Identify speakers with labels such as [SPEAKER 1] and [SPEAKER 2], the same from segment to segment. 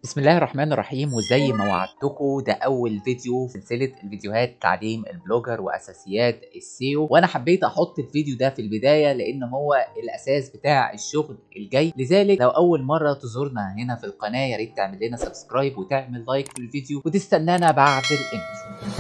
[SPEAKER 1] بسم الله الرحمن الرحيم وزي ما وعدتكم ده اول فيديو في سلسله الفيديوهات تعليم البلوجر واساسيات السيو وانا حبيت احط الفيديو ده في البدايه لان هو الاساس بتاع الشغل الجاي لذلك لو اول مره تزورنا هنا في القناه يا ريت تعمل لنا سبسكرايب وتعمل لايك في الفيديو وتستنانا بعد الانترو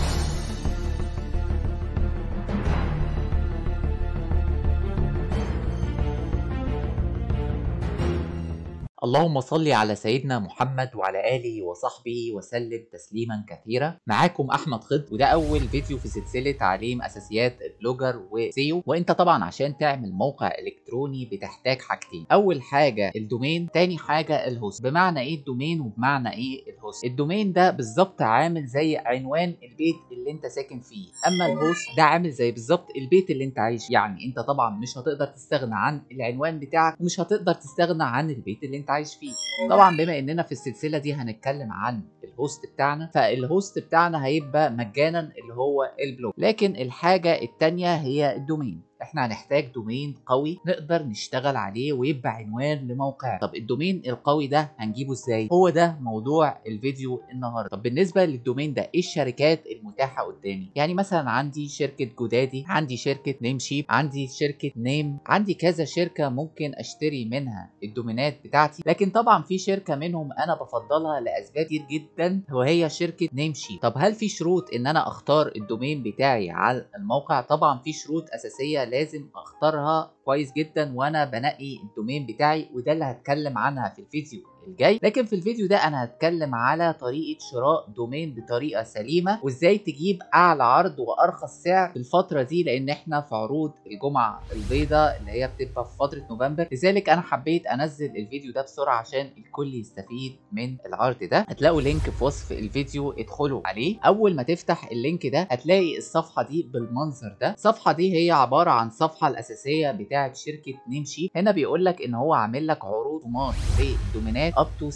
[SPEAKER 1] اللهم صل على سيدنا محمد وعلى اله وصحبه وسلم تسليما كثيرا معاكم احمد خضر وده اول فيديو في سلسله تعليم اساسيات البلوجر وسيو وانت طبعا عشان تعمل موقع الكتروني بتحتاج حاجتين اول حاجه الدومين تاني حاجه الهوست بمعنى ايه الدومين وبمعنى ايه الهوست الدومين ده بالظبط عامل زي عنوان البيت اللي انت ساكن فيه اما الهوست ده عامل زي بالظبط البيت اللي انت عايش يعني انت طبعا مش هتقدر تستغنى عن العنوان بتاعك ومش هتقدر تستغنى عن البيت اللي انت عايش فيه طبعا بما اننا في السلسله دي هنتكلم عن الهوست بتاعنا فالهوست بتاعنا هيبقى مجانا اللي هو البلوج لكن الحاجه التانية هي الدومين احنا هنحتاج دومين قوي نقدر نشتغل عليه ويبقى عنوان لموقع طب الدومين القوي ده هنجيبه ازاي هو ده موضوع الفيديو النهارده طب بالنسبه للدومين ده ايه الشركات المتاحه قدامي يعني مثلا عندي شركه جودادي عندي شركه نيم شيب عندي شركه نيم عندي كذا شركه ممكن اشتري منها الدومينات بتاعتي لكن طبعا في شركه منهم انا بفضلها لاسباب كتير جدا وهي شركه نيم شيب طب هل في شروط ان انا اختار الدومين بتاعي على الموقع طبعا في شروط اساسيه لازم اختارها كويس جدا وانا بنقي الدومين بتاعي وده اللي هتكلم عنها في الفيديو الجاي لكن في الفيديو ده انا هتكلم على طريقه شراء دومين بطريقه سليمه وازاي تجيب اعلى عرض وارخص سعر في الفتره دي لان احنا في عروض الجمعه البيضاء اللي هي بتبقى في فتره نوفمبر لذلك انا حبيت انزل الفيديو ده بسرعه عشان الكل يستفيد من العرض ده هتلاقوا لينك في وصف الفيديو ادخلوا عليه اول ما تفتح اللينك ده هتلاقي الصفحه دي بالمنظر ده الصفحه دي هي عباره عن الصفحه الاساسيه بتاعه شركه نيمشي هنا بيقول لك ان هو عامل لك عروض للدومينات اب تو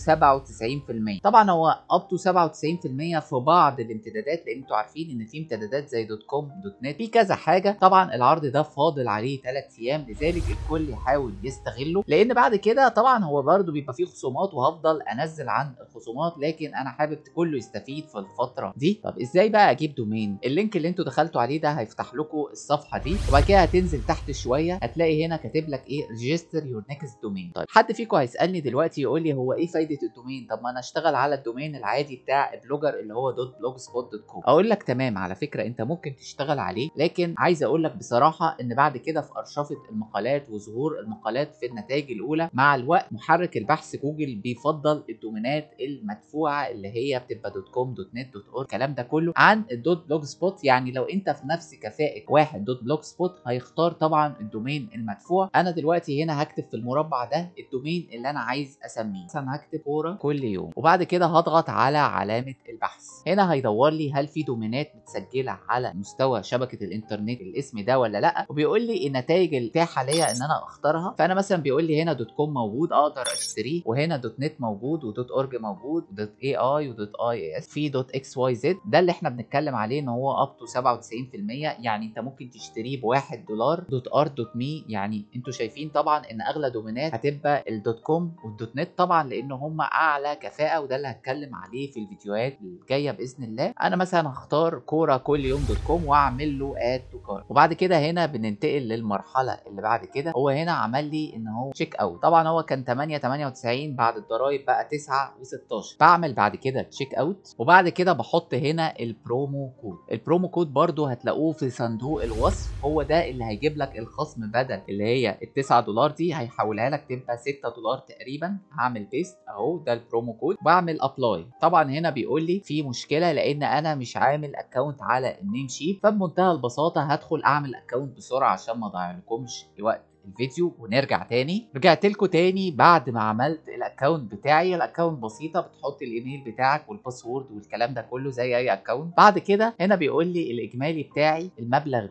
[SPEAKER 1] 97% طبعا هو اب تو 97% في بعض الامتدادات لان انتوا عارفين ان في امتدادات زي دوت كوم دوت نت في كذا حاجه طبعا العرض ده فاضل عليه 3 ايام لذلك الكل يحاول يستغله لان بعد كده طبعا هو برده بيبقى فيه خصومات وهفضل انزل عن الخصومات لكن انا حابب كله يستفيد في الفتره دي طب ازاي بقى اجيب دومين اللينك اللي انتوا دخلتوا عليه ده هيفتح لكم الصفحه دي وبعد كده هتنزل تحت شويه هتلاقي هنا كاتب لك ايه ريجستر يور نيكست دومين طيب حد فيكم هيسالني دلوقتي يقول لي هو ايه فايده الدومين طب ما انا اشتغل على الدومين العادي بتاع البلوجر اللي هو دوت بلوج سبوت دوت كوم اقول لك تمام على فكره انت ممكن تشتغل عليه لكن عايز اقول لك بصراحه ان بعد كده في ارشفه المقالات وظهور المقالات في النتائج الاولى مع الوقت محرك البحث جوجل بيفضل الدومينات المدفوعه اللي هي بتبقى دوت كوم دوت نت دوت اورg الكلام ده كله عن الدوت بلوج سبوت يعني لو انت في نفس كفاءه واحد دوت بلوج سبوت هيختار طبعا الدومين المدفوع انا دلوقتي هنا هكتب في المربع ده الدومين اللي انا عايز اسميه مثلا هكتب كوره كل يوم وبعد كده هضغط على علامه البحث هنا هيدور لي هل في دومينات متسجله على مستوى شبكه الانترنت الاسم ده ولا لا وبيقول لي النتائج المتاحه ليا ان انا اختارها فانا مثلا بيقول لي هنا دوت كوم موجود اقدر اشتريه وهنا دوت نت موجود ودوت اورج موجود ودوت اي اي ودوت اي اس في دوت اكس واي زد ده اللي احنا بنتكلم عليه ان هو اب تو 97% يعني انت ممكن تشتريه ب 1 دولار دوت ار دوت مي يعني انتوا شايفين طبعا ان اغلى دومينات هتبقى الدوت كوم والدوت نت طبعا لان هم اعلى كفاءه وده اللي هتكلم عليه في الفيديوهات الجايه باذن الله انا مثلا هختار كوره كل يوم دوت كوم واعمل له اد تو كار وبعد كده هنا بننتقل للمرحله اللي بعد كده هو هنا عمل لي ان هو تشيك اوت طبعا هو كان 8 98 بعد الضرايب بقى 9 و16 بعمل بعد كده تشيك اوت وبعد كده بحط هنا البرومو كود البرومو كود برده هتلاقوه في صندوق الوصف هو ده اللي هيجيب لك الخصم بدل اللي هي ال 9 دولار دي هيحولها لك تبقى 6 دولار تقريبا هعمل بيست اهو ده البرومو كود بعمل ابلاي طبعا هنا بيقول لي في مشكله لان انا مش عامل اكونت على النيم شيت فبمنتهى البساطه هدخل اعمل اكونت بسرعه عشان ما اضيعلكمش وقت الفيديو ونرجع تاني رجعت لكم تاني بعد ما عملت الاكونت بتاعي الاكونت بسيطه بتحط الايميل بتاعك والباسورد والكلام ده كله زي اي اكونت بعد كده هنا بيقول لي الاجمالي بتاعي المبلغ ده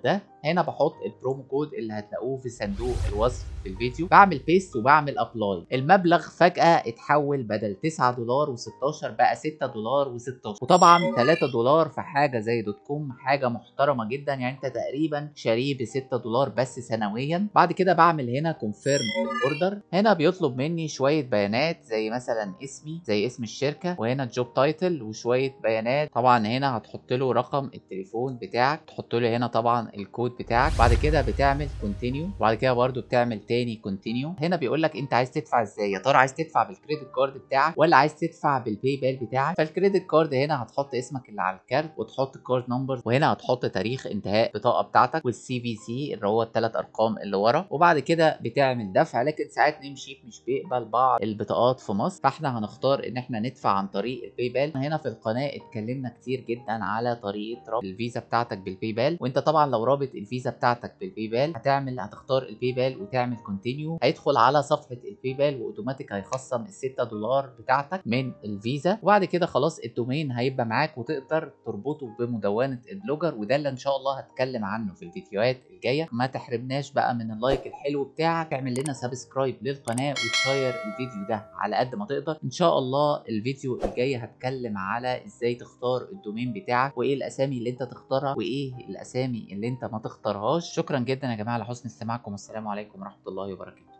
[SPEAKER 1] هنا بحط البرومو كود اللي هتلاقوه في صندوق الوصف في الفيديو بعمل بيست وبعمل ابلاي المبلغ فجاه اتحول بدل 9 دولار و16 بقى 6 دولار و16 وطبعا 3 دولار في حاجه زي دوت كوم حاجه محترمه جدا يعني انت تقريبا شاريه ب 6 دولار بس سنويا بعد كده بعمل هنا كونفيرم الاوردر هنا بيطلب مني شويه بيانات زي مثلا اسمي زي اسم الشركه وهنا الجوب تايتل وشويه بيانات طبعا هنا هتحط له رقم التليفون بتاعك تحط له هنا طبعا الكود بتاعك بعد كده بتعمل كونتينيو وبعد كده برده بتعمل تاني كونتينيو هنا بيقول لك انت عايز تدفع ازاي يا ترى عايز تدفع بالكريدت كارد بتاعك ولا عايز تدفع بالباي بال بتاعك فالكريدت كارد هنا هتحط اسمك اللي على الكارت وتحط الكارد نمبر وهنا هتحط تاريخ انتهاء البطاقه بتاعتك والسي في سي اللي هو الثلاث ارقام اللي ورا وبعد كده بتعمل دفع لكن ساعات نمشي مش بيقبل بعض البطاقات في مصر فاحنا هنختار ان احنا ندفع عن طريق الباي بال هنا في القناه اتكلمنا كتير جدا على طريقه ربط الفيزا بتاعتك بالباي بال وانت طبعا لو رابط الفيزا بتاعتك بالباي بال هتعمل هتختار الباي بال وتعمل كونتينيو هيدخل على صفحه الباي بال واوتوماتيك هيخصم ال 6 دولار بتاعتك من الفيزا وبعد كده خلاص الدومين هيبقى معاك وتقدر تربطه بمدونه البلوجر وده اللي ان شاء الله هتكلم عنه في الفيديوهات الجايه ما تحرمناش بقى من اللايك الحلو بتاعك تعمل لنا سبسكرايب للقناه وتشير الفيديو ده على قد ما تقدر ان شاء الله الفيديو الجاي هتكلم على ازاي تختار الدومين بتاعك وايه الاسامي اللي انت تختارها وايه الاسامي اللي انت ما تختارهاش شكرا جدا يا جماعه على حسن استماعكم والسلام عليكم ورحمه الله وبركاته